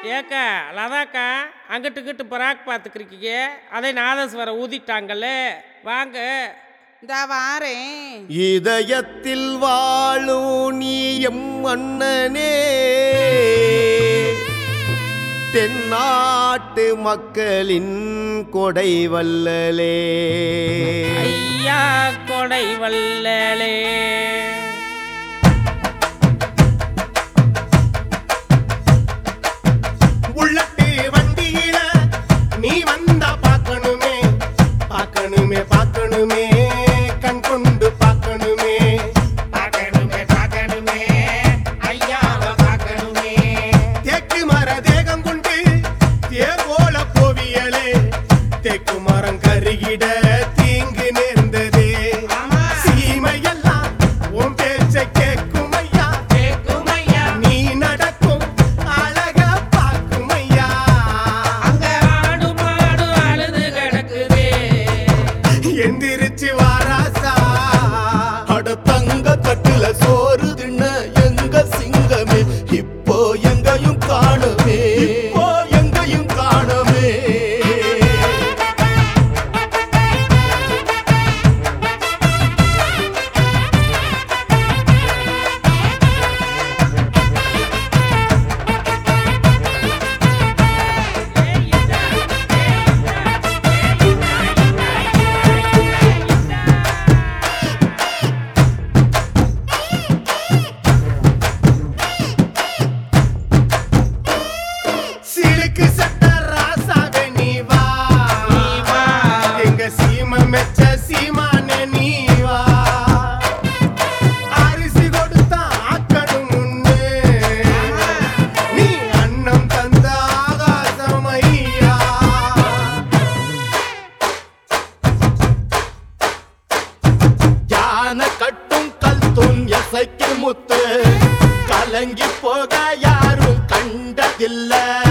ஏக்கா லதாக்கா அங்கிட்டு இங்கிட்டு பராக் பார்த்துக்கிறீங்க அதை நாதஸ்வரம் ஊதிட்டாங்களே வாங்க இந்த வாரேன் இதயத்தில் வாழும் நீ எம் அண்ணனே தென்னாட்டு மக்களின் கொடை வல்லலே ஐயா கொடை வல்லலே உள்ளட்டு வண்டியில நீ வந்தா பார்க்கணுமே பார்க்கணுமே பார்க்கணுமே கண் கொண்டு பார்க்கணுமே பார்க்கணுமே பார்க்கணுமே ஐயாவை பார்க்கணுமே தேக்கு மர தேகம் கொண்டு தேவோல போவியலே தேக்கு மரம் கருகிட தீங்கு நேர்ந்ததே சீமையெல்லாம் உன் பேச்சை கேட்கும் ஐயா நீ நடக்கும் அழக பார்க்கும் ஐயா அங்க ஆடு மாடு அழுது கிடக்குதே எந்திரிச்சு வாராசா அட தங்க தட்டுல சோறு தின்ன எங்க சிங்கமே இப்போ எங்கேயும் காணுமே இப்போ எங்கேயும் காணுமே சிலுக்கு சட்ட ராசாவே நீ வா நீ வா. எங்க சீம மெச்ச சீமானே நீ வா அரிசி கொடுத்தா ஆக்கணும் முன்னு நீ அன்னம் தந்த ஆகாசம் ஐயா யானை கட்டும் கல் தூண் எசைக்கு முத்து கலங்கி போக யாரும் கண்டதில்லை